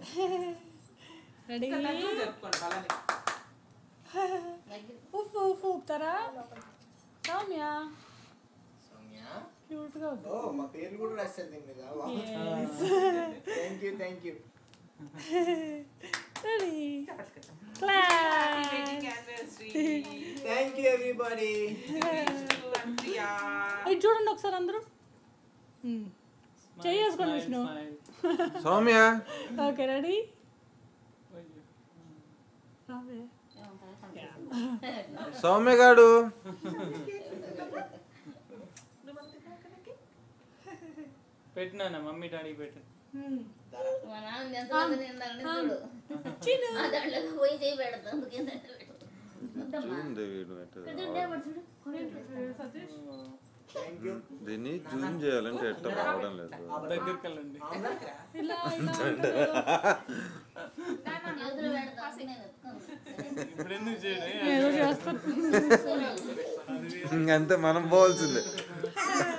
Ready జరుపుకోండి అలానే ఉఫ్ ఉఫ్ ఊపుతారా సౌమ్య సౌమ్య క్యూట్ గా ఉంది ఓ మా పేర్లు కూడా రాస్తారు దీని మీద thank you thank you ready Happy class wedding anniversary. Thank you everybody Vishnu and Priya. ఇది చూడండి ఒకసారి అందరూ మ్మ్. చెయ్యి వేసుకోండి విష్ణు సౌమ్య ఓకే రెడీ రావే సౌమ్య గాడు పెట్టినా మమ్మీ డాడీ పెట్టు మ్మ్. మా నాన్న ఎంత పెద్ద నిందని చూడు చిన్ను ఆ దాంట్లో పోయి చేయి పెడతా అందుకే వద్దమ్మా. చూడండి వీడు ఎట్ట ఇక్కడ చూడు, లేబడు చూడు. కొనేయండి. సతీష్ దీన్ని జూమ్ చేయాలంటే ఎట్ట రావడం లేదు దగ్గరికి వెళ్ళండి ఇలా ఇలా చేతులు పెడతా నేను ఎత్తుకోను. ఇప్పుడు ఎందుకు చేయడం ఏదో చేస్తారు ఇంకంతే మనం పోవాల్సిందే